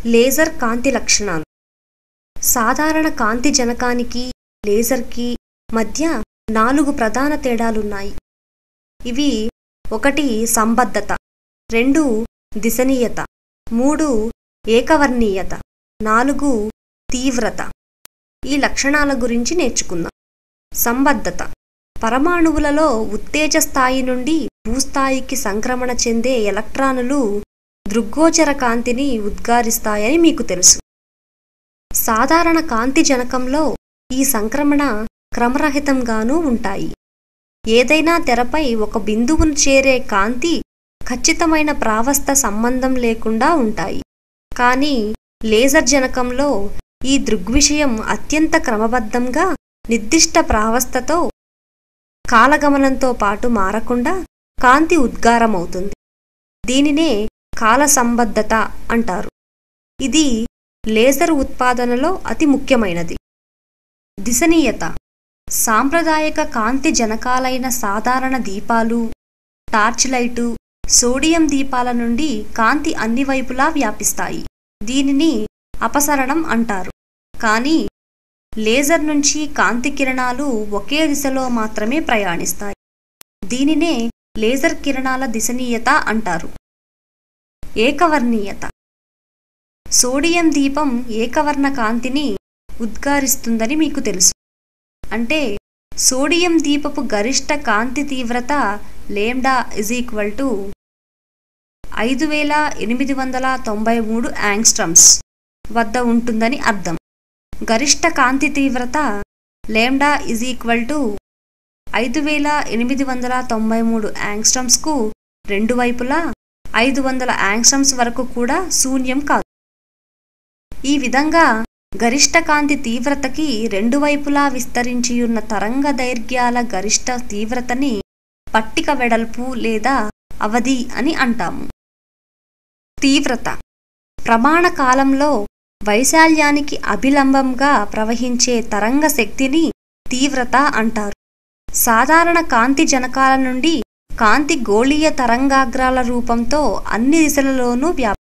laser కాంతి లక్షణాలు సాధారణ కాంతి జనకానికి లేజర్కి మధ్య నాలుగు ప్రధాన తేడాలున్నాయి ఇవి ఒకటి సంబద్ధత రెండు దిశనీయత మూడు ఏకవర్ణీయత నాలుగు తీవ్రత ఈ లక్షణాల గురించి నేర్చుకుందాం సంబద్ధత పరమాణువులలో ఉత్తేజ స్థాయి నుండి భూస్థాయికి సంక్రమణ చెందే ఎలక్ట్రానులు దృగ్గోచర కాంతిని ఉద్గారిస్తాయని మీకు తెలుసు సాధారణ కాంతి జనకంలో ఈ సంక్రమణ క్రమరహితంగానూ ఉంటాయి ఏదైనా తెరపై ఒక బిందువును చేరే కాంతి ఖచ్చితమైన ప్రావస్థ సంబంధం లేకుండా ఉంటాయి కానీ లేజర్ జనకంలో ఈ దృగ్విషయం అత్యంత క్రమబద్ధంగా నిర్దిష్ట ప్రావస్థతో కాలగమనంతో పాటు మారకుండా కాంతి ఉద్గారమవుతుంది దీనినే కాల సంబద్ధత అంటారు ఇది లేజర్ ఉత్పాదనలో అతి ముఖ్యమైనది దిశనీయత సాంప్రదాయక కాంతి జనకాలైన సాధారణ దీపాలు టార్చ్ లైటు సోడియం దీపాల నుండి కాంతి అన్ని వైపులా వ్యాపిస్తాయి దీనిని అపసరణం అంటారు కానీ లేజర్ నుంచి కాంతి కిరణాలు ఒకే దిశలో మాత్రమే ప్రయాణిస్తాయి దీనినే లేజర్ కిరణాల దిశనీయత అంటారు ఏకవర్ణీయత సోడియం దీపం ఏకవర్ణ కాంతిని ఉద్గారిస్తుందని మీకు తెలుసు అంటే సోడియం దీపపు గరిష్ట కాంతి తీవ్రత లేమ్డా ఇజ్ ఈక్వల్ టు ఐదు వేల ఎనిమిది వందల తొంభై మూడు యాంగ్స్ట్రమ్స్ వద్ద ఉంటుందని అర్థం గరిష్ట కాంతి తీవ్రత లేమ్డా ఇజ్ ఈక్వల్ టు ఐదు వేల ఎనిమిది వందల తొంభై మూడు యాంగ్స్ట్రమ్స్కు రెండు వైపులా ఐదు వందల యాంగ్స్ట్రమ్స్ వరకు కూడా శూన్యం కాదు ఈ విధంగా గరిష్ట కాంతి తీవ్రతకి రెండు వైపులా విస్తరించియున్న తరంగ దైర్ఘ్యాల గరిష్ట తీవ్రతని పట్టిక వెడల్పు లేదా అవధి అని అంటాము తీవ్రత ప్రమాణ కాలంలో వైశాల్యానికి అభిలంబంగా ప్రవహించే తరంగ శక్తిని తీవ్రత అంటారు సాధారణ కాంతి జనకాల నుండి కాంతి గోళీయ తరంగాగ్రాల రూపంతో అన్ని దిశలలోనూ వ్యాప్